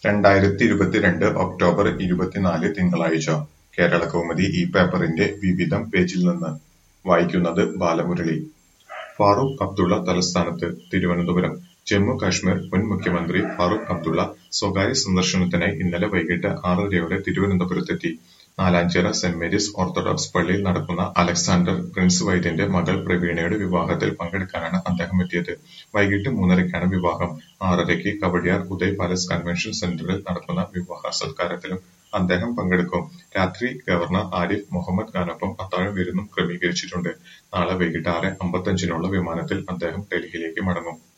രണ്ടായിരത്തിയിരുപത്തിരണ്ട് October ഇരുപത്തിനാല് തിങ്കളാഴ്ച കേരളകൗമുദി ഈ പേപ്പറിന്റെ വിവിധം പേജിൽ നിന്ന് വായിക്കുന്നത് ബാലമുരളി. ഫാറൂഖ് അബ്ദുള്ള തലസ്ഥാനത്ത് തിരുവനന്തപുരം ജമ്മു കശ്മീർ മുൻ മുഖ്യമന്ത്രി ഫാറൂഖ് അബ്ദുള്ള സ്വകാര്യ സന്ദർശനത്തിനായി ഇന്നലെ വൈകിട്ട് ആറരയോടെ തിരുവനന്തപുരത്തെത്തി. നാലാഞ്ചിറ സെന്റ് മേരീസ് ഓർത്തഡോക്സ് പള്ളിയിൽ നടക്കുന്ന അലക്സാണ്ടർ പ്രിൻസ് വൈദ്യന്റെ മകൾ പ്രവീണയുടെ വിവാഹത്തിൽ പങ്കെടുക്കാനാണ് അദ്ദേഹം എത്തിയത്. വൈകിട്ട് മൂന്നരയ്ക്കാണ് വിവാഹം. ആറരയ്ക്ക് കവടിയാർ ഉദയ് പാലസ് കൺവെൻഷൻ സെന്ററിൽ നടക്കുന്ന വിവാഹ സൽക്കാരത്തിലും അദ്ദേഹം പങ്കെടുക്കും. രാത്രി ഗവർണർ ആരിഫ് മുഹമ്മദ് ഖാനൊപ്പം അത്താഴം വിരുന്നും ക്രമീകരിച്ചിട്ടുണ്ട്. നാളെ വൈകിട്ട് ആറ് അമ്പത്തഞ്ചിനുള്ള വിമാനത്തിൽ അദ്ദേഹം ഡൽഹിയിലേക്ക് മടങ്ങും.